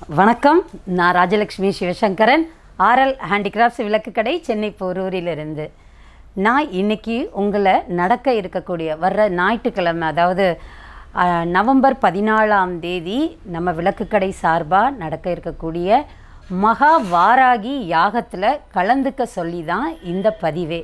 வணக்கம் நான் Rajalakshmi Sivasankaran RL handicrafts விளக்கு கடை சென்னை போரூரிலிருந்து நான் இன்னைக்கு உங்களை நடக்க இருக்கக்கூடிய வர்ற ஞாயிற்றுக்கிழமை அதாவது அஹ், நவம்பர் பதினாலாம் தேதி நம்ம விளக்குக்கடை சார்பாக நடக்க இருக்கக்கூடிய மகா வாராகி யாகத்தில் கலந்துக்க சொல்லி தான் இந்த பதிவே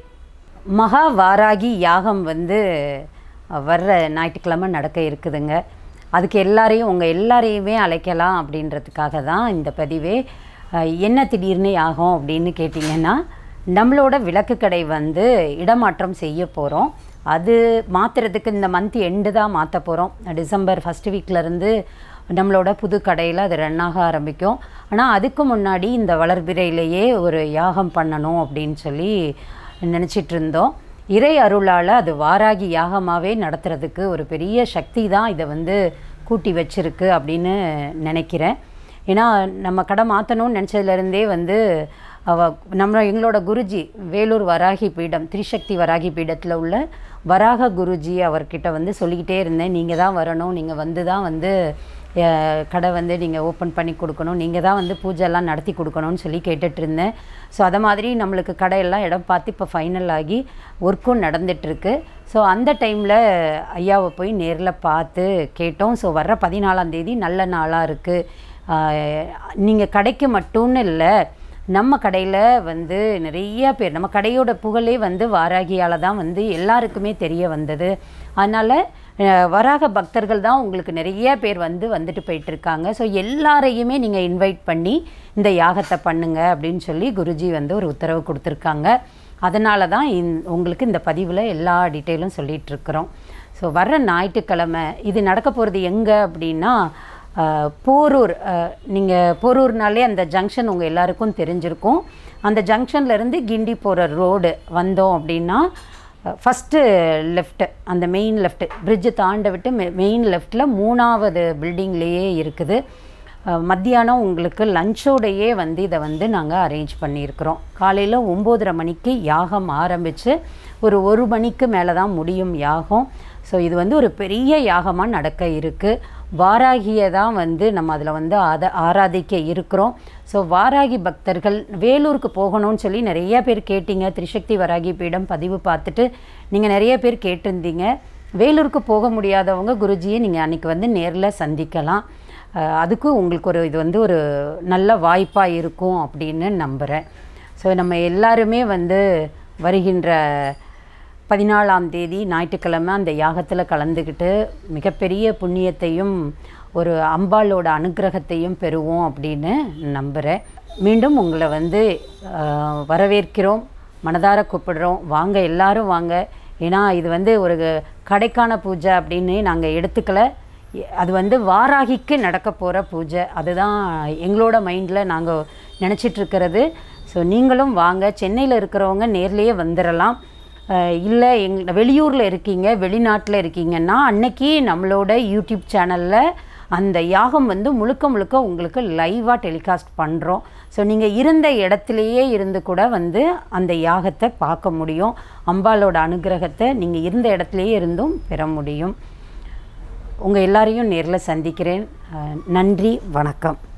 மகா வாராகி யாகம் வந்து அஹ், வர்ற ஞாயிற்றுக்கிழமை நடக்க இருக்குதுங்க அதுக்கு எல்லாரையும் உங்கள் எல்லாரையுமே அழைக்கலாம் அப்படின்றதுக்காக தான் இந்த பதிவே அஹ், என்ன திடீர்னு யாகம் அப்படின்னு கேட்டிங்கன்னா நம்மளோட விளக்கு கடை வந்து இடமாற்றம் செய்ய போகிறோம் அது மாற்றுறதுக்கு இந்த மந்த் எண்டு தான் மாற்ற போகிறோம் டிசம்பர் ஃபஸ்ட் வீக்லேருந்து நம்மளோட புது கடையில் அது ரன் ஆக ஆரம்பிக்கும் ஆனால் அதுக்கு முன்னாடி இந்த வளர்பிறையிலேயே ஒரு யாகம் பண்ணணும் அப்படின்னு சொல்லி நினச்சிட்டு இருந்தோம் இறை அருளால் அது வாராகி யாகமாகவே நடத்துறதுக்கு ஒரு பெரிய சக்தி தான் இதை வந்து கூட்டி வச்சிருக்கு அப்படின்னு நினைக்கிறேன் ஏன்னா நம்ம கடை மாற்றணும்னு நினச்சதுலேருந்தே வந்து அவ நம்ம எங்களோட குருஜி வேலூர் வராகி பீடம் திரிசக்தி வராகி பீடத்தில் உள்ள வராக குருஜி அவர்கிட்ட வந்து சொல்லிக்கிட்டே இருந்தேன் நீங்கள் தான் வரணும் நீங்கள் வந்து தான் வந்து அஹ், கடை வந்து நீங்கள் ஓப்பன் பண்ணி கொடுக்கணும் நீங்கள் தான் வந்து பூஜைலாம் நடத்தி கொடுக்கணும்னு சொல்லி கேட்டுட்டு இருந்தேன் ஸோ அதை மாதிரி நம்மளுக்கு கடையெல்லாம் இடம் பார்த்து இப்போ ஃபைனல் ஆகி ஒர்க்கும் நடந்துட்டுருக்கு ஸோ அந்த டைமில் ஐயாவை போய் நேரில் பார்த்து கேட்டோம் ஸோ வர்ற பதினாலாம் தேதி நல்ல நாளாக இருக்குது நீங்கள் கடைக்கு மட்டும்னு இல்லை நம்ம கடையில் வந்து நிறைய பேர் நம்ம கடையோட புகழே வந்து வாராகியால் தான் வந்து எல்லாருக்குமே தெரிய வந்தது அதனால் அஹ், வராக பக்தர்கள் தான் உங்களுக்கு நிறைய பேர் வந்து வந்துட்டு போயிட்டு இருக்காங்க ஸோ எல்லாரையுமே நீங்கள் இன்வைட் பண்ணி இந்த யாகத்தை பண்ணுங்க அப்படின்னு சொல்லி குருஜி வந்து ஒரு உத்தரவு கொடுத்துருக்காங்க அதனால தான் இந் உங்களுக்கு இந்த பதிவில் எல்லா டீட்டெயிலும் சொல்லிகிட்டு இருக்கிறோம் ஸோ வர்ற ஞாயிற்றுக்கிழமை இது நடக்க போகிறது எங்கே அப்படின்னா அஹ், போரூர் நீங்கள் போரூர்னாலே அந்த ஜங்ஷன் உங்கள் எல்லாருக்கும் தெரிஞ்சிருக்கும் அந்த ஜங்ஷன்லேருந்து கிண்டி போகிற ரோடு வந்தோம் அப்படின்னா ஃபஸ்ட்டு லெஃப்ட்டு அந்த மெயின் லெஃப்ட்டு பிரிட்ஜு தாண்ட விட்டு மெ மெயின் லெஃப்ட்டில் மூணாவது பில்டிங்லேயே இருக்குது அஹ், மத்தியானம் உங்களுக்கு லஞ்சோடையே வந்து இதை வந்து நாங்கள் அரேஞ்ச் பண்ணியிருக்கிறோம் காலையில் ஒம்போதரை மணிக்கு யாகம் ஆரம்பித்து ஒரு ஒரு மணிக்கு மேலே தான் முடியும் யாகம் ஸோ இது வந்து ஒரு பெரிய யாகமாக நடக்க இருக்குது வாராகியை தான் வந்து நம்ம அதில் வந்து ஆத ஆராதிக்க இருக்கிறோம் ஸோ வாராகி பக்தர்கள் வேலூருக்கு போகணும்னு சொல்லி நிறைய பேர் கேட்டீங்க திரிசக்தி வராகி பீடம் பதிவு பார்த்துட்டு நீங்கள் நிறைய பேர் கேட்டிருந்தீங்க வேலூருக்கு போக முடியாதவங்க குருஜியை நீங்கள் அன்றைக்கி வந்து நேரில் சந்திக்கலாம் அஹ் அதுக்கு உங்களுக்கு ஒரு இது வந்து ஒரு நல்ல வாய்ப்பாக இருக்கும் அப்படின்னு நம்புகிறேன் ஸோ நம்ம எல்லாருமே வந்து வருகின்ற பதினாலாம் தேதி ஞாயிற்றுக்கிழமை அந்த யாகத்தில் கலந்துக்கிட்டு மிகப்பெரிய புண்ணியத்தையும் ஒரு அம்பாளோட அனுக்கிரகத்தையும் பெறுவோம் அப்படின்னு நம்புகிறேன் மீண்டும் உங்களை வந்து ஆஹ், வரவேற்கிறோம் மனதார கூப்பிடுறோம் வாங்க எல்லாரும் வாங்க ஏன்னா இது வந்து ஒரு கடைக்கான பூஜை அப்படின்னு நாங்கள் எடுத்துக்கல அது வந்து வாராகிக்கு நடக்க போகிற பூஜை அதுதான் எங்களோட மைண்டில் நாங்கள் நினச்சிட்ருக்கிறது ஸோ நீங்களும் வாங்க சென்னையில் இருக்கிறவங்க நேர்லேயே வந்துடலாம் இல்லை எங் வெளியூரில் இருக்கீங்க வெளிநாட்டில் இருக்கீங்கன்னா அன்னைக்கு நம்மளோட யூடியூப் சேனலில் அந்த யாகம் வந்து முழுக்க முழுக்க உங்களுக்கு லைவாக டெலிகாஸ்ட் பண்ணுறோம் ஸோ நீங்கள் இருந்த இடத்துலையே இருந்து கூட வந்து அந்த யாகத்தை பார்க்க முடியும் அம்பாளோட அனுகிரகத்தை நீங்கள் இருந்த இடத்துலையே இருந்தும் பெற முடியும் உங்கள் எல்லாரையும் நேரில் சந்திக்கிறேன் அஹ் நன்றி வணக்கம்